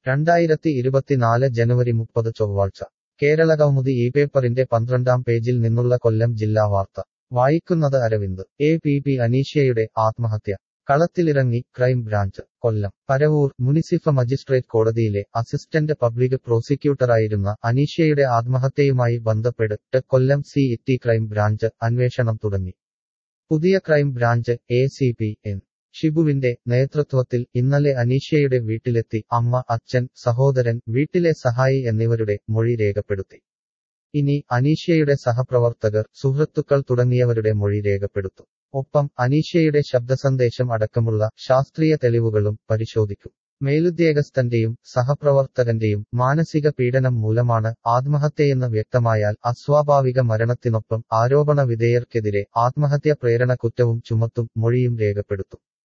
രണ്ടായിരത്തി ഇരുപത്തിനാല് ജനുവരി മുപ്പത് ചൊവ്വാഴ്ച കേരള കൗമുദി ഈ പേപ്പറിന്റെ പന്ത്രണ്ടാം പേജിൽ നിന്നുള്ള കൊല്ലം ജില്ലാ വാർത്ത വായിക്കുന്നത് അരവിന്ദ് എ പി പി അനീഷ്യയുടെ ആത്മഹത്യ കളത്തിലിറങ്ങി ക്രൈം ബ്രാഞ്ച് കൊല്ലം പരവൂർ മുനിസിപ്പ മജിസ്ട്രേറ്റ് കോടതിയിലെ അസിസ്റ്റന്റ് പബ്ലിക് പ്രോസിക്യൂട്ടറായിരുന്ന അനീഷ്യയുടെ ആത്മഹത്യയുമായി ബന്ധപ്പെട്ട് Kollam city crime branch അന്വേഷണം തുടങ്ങി പുതിയ crime branch A C P N ഷിബുവിന്റെ നേതൃത്വത്തിൽ ഇന്നലെ അനീഷ്യയുടെ വീട്ടിലെത്തി അമ്മ അച്ഛൻ സഹോദരൻ വീട്ടിലെ സഹായി എന്നിവരുടെ മൊഴി രേഖപ്പെടുത്തി ഇനി അനീഷ്യയുടെ സഹപ്രവർത്തകർ സുഹൃത്തുക്കൾ തുടങ്ങിയവരുടെ മൊഴി രേഖപ്പെടുത്തും ഒപ്പം അനീഷ്യയുടെ ശബ്ദസന്ദേശം അടക്കമുള്ള ശാസ്ത്രീയ തെളിവുകളും പരിശോധിക്കും മേലുദ്യോഗസ്ഥന്റെയും സഹപ്രവർത്തകന്റെയും മാനസിക പീഡനം മൂലമാണ് ആത്മഹത്യയെന്ന് വ്യക്തമായാൽ അസ്വാഭാവിക മരണത്തിനൊപ്പം ആരോപണ വിധേയർക്കെതിരെ ആത്മഹത്യാ പ്രേരണ കുറ്റവും ചുമത്തും മൊഴിയും രേഖപ്പെടുത്തും